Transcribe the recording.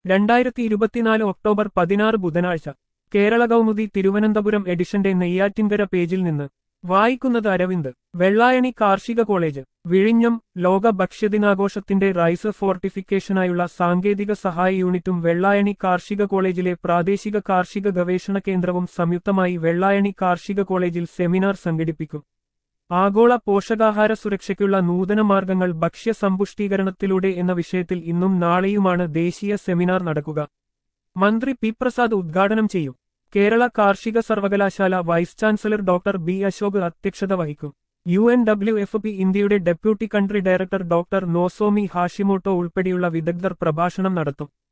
രണ്ടായിരത്തി ഇരുപത്തിനാല് ഒക്ടോബർ പതിനാറ് ബുധനാഴ്ച കേരള കൗമുദി തിരുവനന്തപുരം എഡിഷന്റെ നെയ്യാറ്റിൻകര പേജിൽ നിന്ന് വായിക്കുന്നത് അരവിന്ദ് വെള്ളായണി കാർഷിക കോളേജ് വിഴിഞ്ഞം ലോക ഭക്ഷ്യദിനാഘോഷത്തിന്റെ റൈസ് ഫോർട്ടിഫിക്കേഷനായുള്ള സാങ്കേതിക സഹായ യൂണിറ്റും വെള്ളായണി കാർഷിക കോളേജിലെ പ്രാദേശിക കാർഷിക ഗവേഷണ കേന്ദ്രവും സംയുക്തമായി വെള്ളായണി കാർഷിക കോളേജിൽ സെമിനാർ സംഘടിപ്പിക്കും ആഗോള പോഷകാഹാര സുരക്ഷയ്ക്കുള്ള നൂതന മാർഗങ്ങൾ ഭക്ഷ്യസമ്പുഷ്ടീകരണത്തിലൂടെ എന്ന വിഷയത്തിൽ ഇന്നും നാളെയുമാണ് ദേശീയ സെമിനാർ നടക്കുക മന്ത്രി പി പ്രസാദ് ഉദ്ഘാടനം ചെയ്യും കേരള കാർഷിക സർവകലാശാല vice chancellor doctor B Ashok അധ്യക്ഷത വഹിക്കും U N W F P ഇന്ത്യയുടെ deputy country director doctor Nozomi Hashimoto ഉൾപ്പെടെയുള്ള വിദഗ്ധർ പ്രഭാഷണം നടത്തും